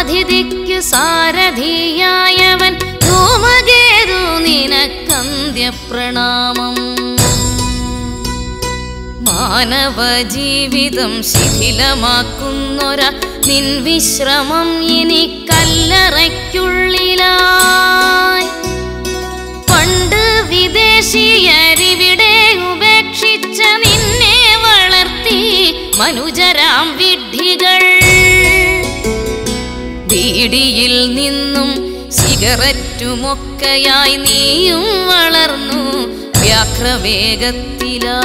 ധൂമാതിഥിക്കു സാരഥിയായവൻ ധൂമകേതു നിനക്കന്ത്യപ്രണാമം മാനവ ജീവിതം ശിഥിലമാക്കുന്നൊര നിൻ വിശ്രമം ഇനി കല്ലറയ്ക്കുള്ളിലായി പണ്ട് വിദേശീയരിവിടെ ഉപേക്ഷിച്ച നിന്നെ വളർത്തി മനുജരാം വിഡ്ഢികൾ ബീഡിയിൽ നിന്നും സിഗരറ്റുമൊക്കെയായി നീയും വളർന്നു വ്യാഘ്രവേഗത്തിലാ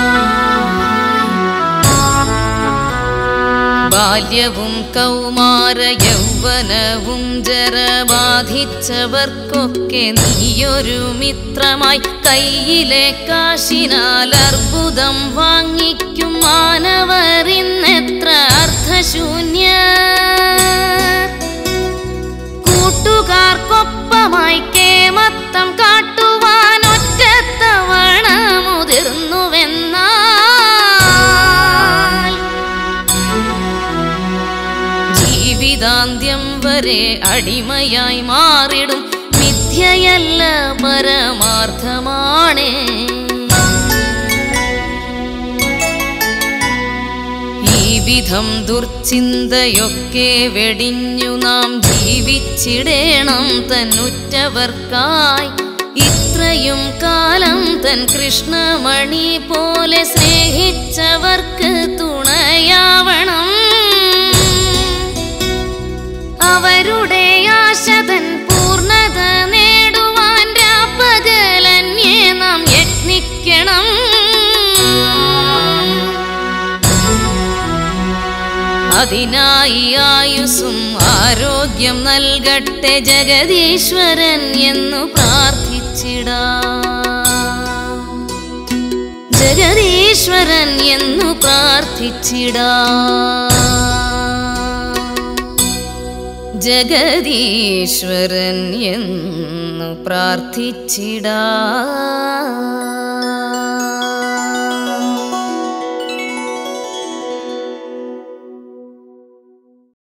ബാല്യവും കൗമാര യൗവനവും ജരബാധിച്ചവർക്കൊക്കെ നീയൊരു മിത്രമായി കയ്യിലെ കാശിനാൽ അർബുദം വാങ്ങിക്കും മാനവരിന്നെത്ര അർത്ഥശൂന്യർ കൂട്ടുകാർക്കൊപ്പമായി കേമത്തം കാട്ടുവാൻ ഒറ്റത്തവണ മുതിർന്നുവെന്നാൽ ജീവിതാന്ത്യം വരെ അടിമയായി മാറിടും മിഥ്യയല്ല പരമാർത്ഥമാണേ ഈ വിധം ദുർചിന്തയൊക്കെ വെടിഞ്ഞു നാം ജീവിച്ചിടേണം തന്നുറ്റവർക്കായി ഇത്രയും കാലം തൻ കൃഷ്ണമണി പോലെ സ്നേഹിച്ചവർക്ക് തുണയാവണം അവരുടെ ആശതൻ പൂർണ്ണത നേടുവാൻ രാപ്പകലന്യേ നാം യത്നിക്കണം അതിനായി ആയുസ്സും ആരോഗ്യം നൽകട്ടെ ജഗദീശ്വരൻ എന്നു പ്രാർത്ഥിച്ചിടാം ജഗദീശ്വരൻ എന്നു പ്രാർത്ഥിച്ചിടാം ജഗദീശ്വരൻ എന്നു പ്രാർത്ഥിച്ചിടാം